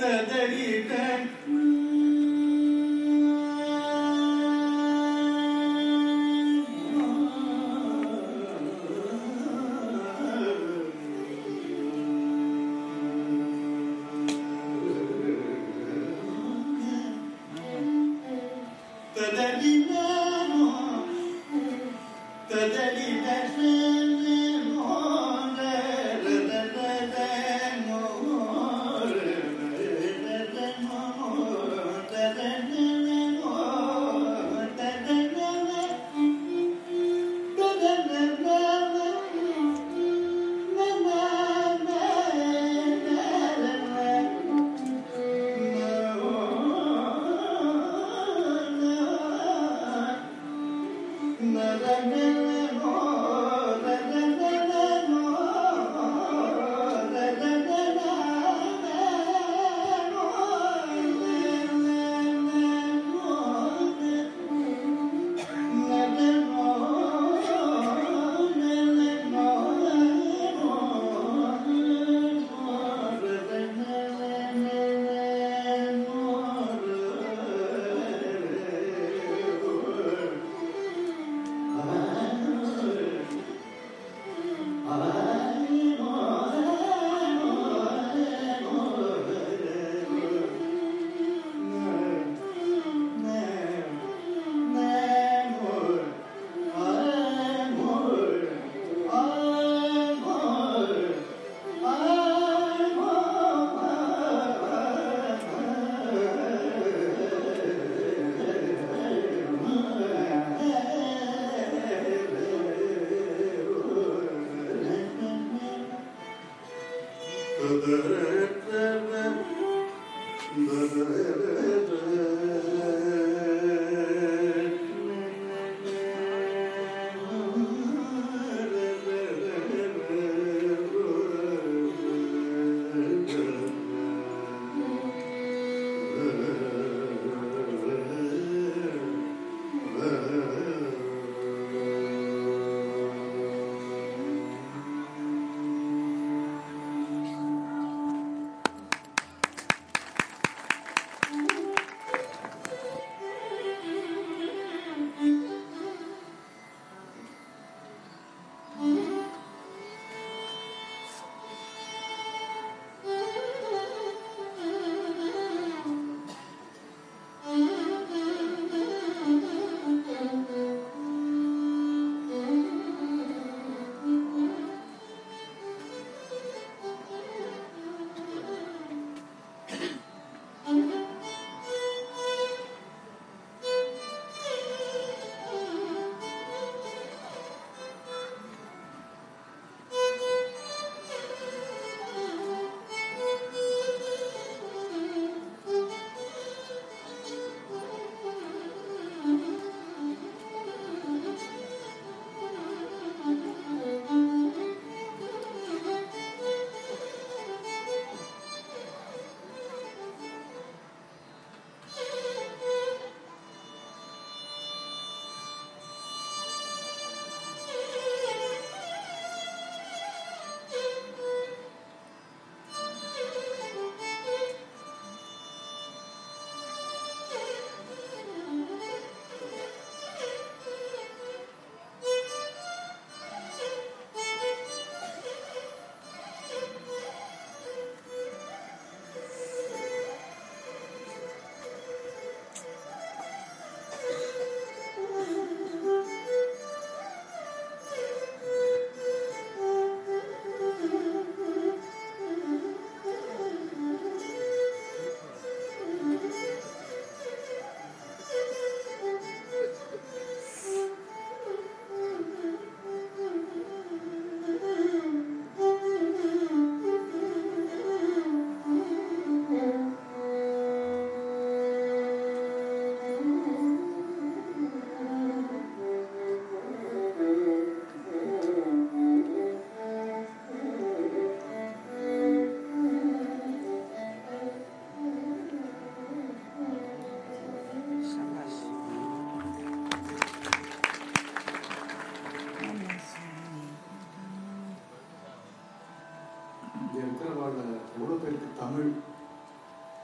இங்க இருக்கிறவாள் எவ்வளோ பேருக்கு தமிழ்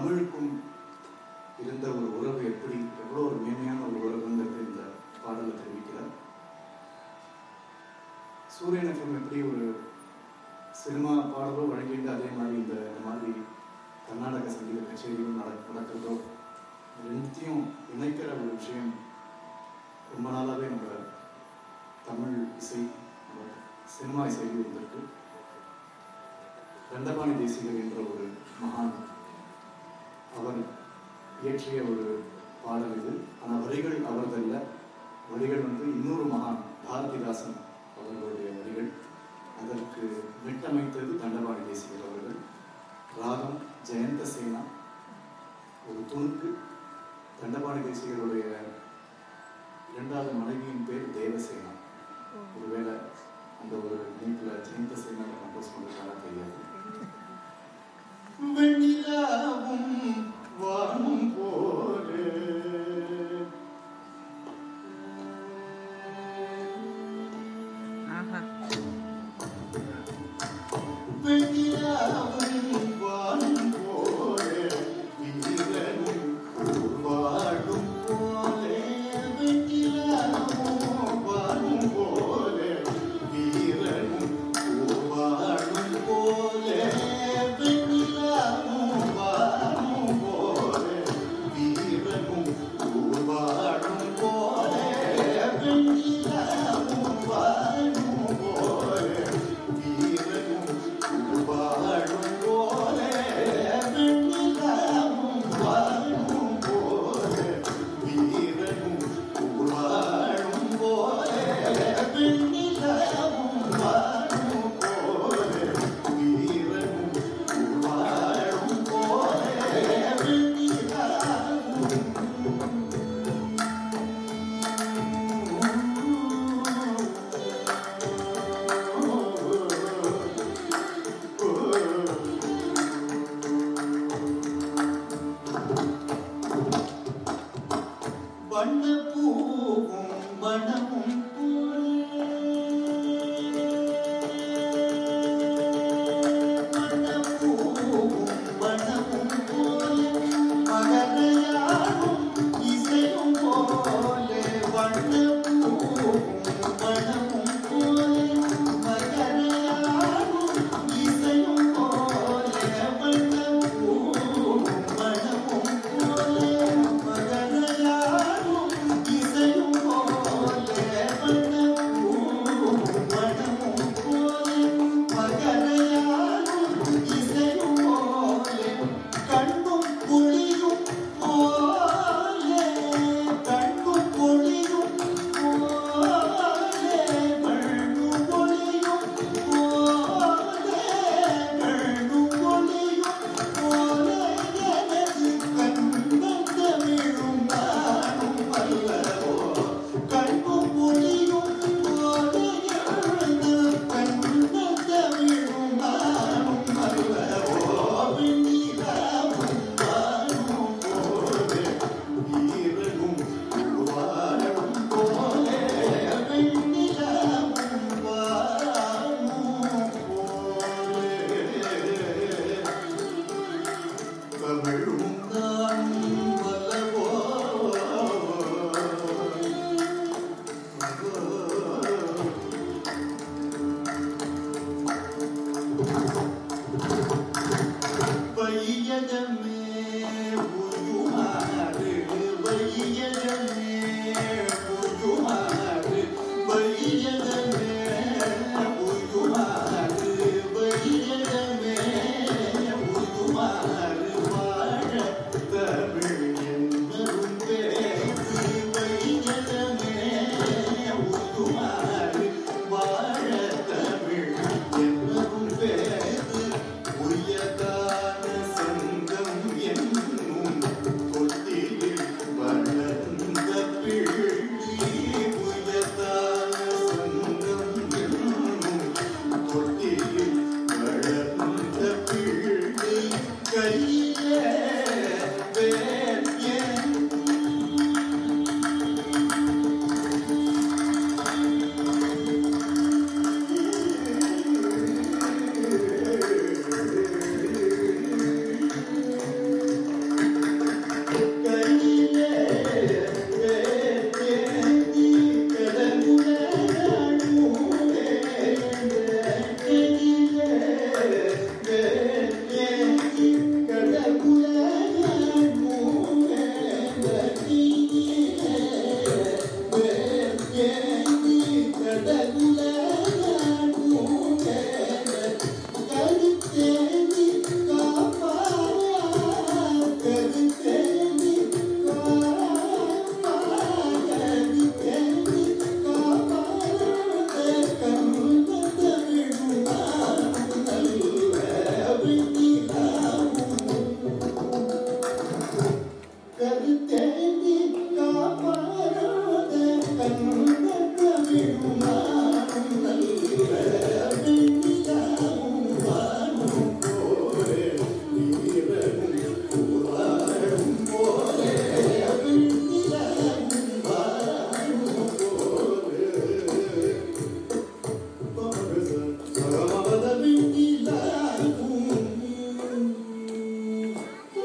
தமிழுக்கும் இருந்த ஒரு உறவு எப்படி எவ்வளோ ஒரு மேன்மையான ஒரு உறவுங்கிறது இந்த பாடலை தெரிவிக்கிறார் சூரியன் எஃப்எம் எப்படி ஒரு சினிமா பாடலோ வழங்கிட்டு அதே மாதிரி இந்த இந்த மாதிரி கர்நாடக சங்கீத கச்சேரியும் நட நடக்கிறதோ ரெண்டுத்தையும் இணைக்கிற ஒரு விஷயம் ரொம்ப நாளாகவே நம்ம தமிழ் இசை நம்ம சினிமா இசையில் இருந்திருக்கு தண்டபாணி தேசிகர் என்ற ஒரு மகான் அவர் இயற்றிய ஒரு பாடல் இது ஆனால் வரிகள் அவரதல்ல வரிகள் வந்து இன்னொரு மகான் பாரதிதாசன் அவர்களுடைய வரிகள் அதற்கு மெட்டமைத்தது தண்டபாணி தேசிகர் அவர்கள் ராகம் ஜெயந்த சேனா ஒரு துணுக்கு தண்டபாணி தேசிகருடைய இரண்டாவது மனைவியின் பேர் தேவசேனா ஒருவேளை அந்த ஒரு நினைப்பில் ஜெயந்த சேனா கம்போஸ் பண்ணுறதுனால தெரியாது வெண்ணிலாவும் வானும் போலே ஆஹா வெண்ணிலாவும் வானும் போலே வீரனும் வாழும் போலே வெண்ணிலாவும் வானும் போலே வீரனும் வாழும் போலே வெண்ணிலாவும் வானும் போலே வீரனும் வாழும் போலே வெண்ணிலாவும் வானும் போலே வீரனும் வாழும் போலே வெண்ணிலாவும் வாழும் போலே வீரனும் வாழும் போலே வெண்ணிலாவும் வாழும் போலே வீரனும் வாழும் போலே வண்ணப்பூவும் மனமும் வண்ணப்பூவும் மனமும் போல மகனையாடும் இசையும் போல வண்ணப்பூவும் மனமும் போல மகனையாடும் இசையும் போல வண்ணப்பூவும் மனமும் போல மகனையாடும் இசையும் போல வண்ணப்பூவும் மனமும் போல மகனையாடும் இசையும் போல கண்ணும் பொழியும் போல கண்ணும் பொழியும் போல கண்ணும் பொழியும் போல கண்ணும் பொழியும் போல எனது கண்ணன் தமிழும் நானும் அல்லவோ கண்ணும் பொழியும் போல எனது கண்ணன் தமிழும் நானும் அல்லவோ வெண்ணிலாவும் வானும் போலே வீரனும் வாழும் போலே வெண்ணிலாவும் வானும் போலே தமிழும் நானும் அல்லவோ வையகமே புயுமாறு வையகமே புயுமாறு வையகமே புயுமாறு வையகமே புயுமாறு வாழ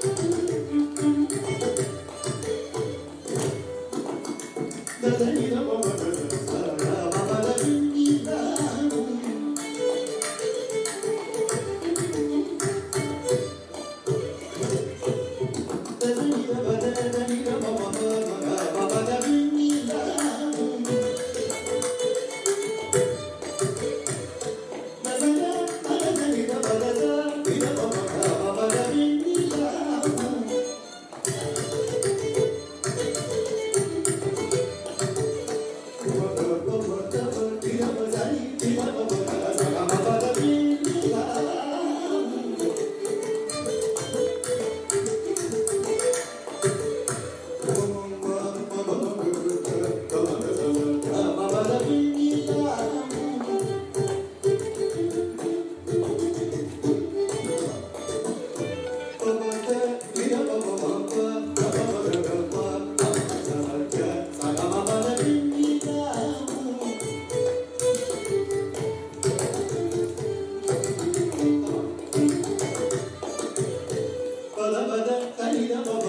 பத பத தனித பத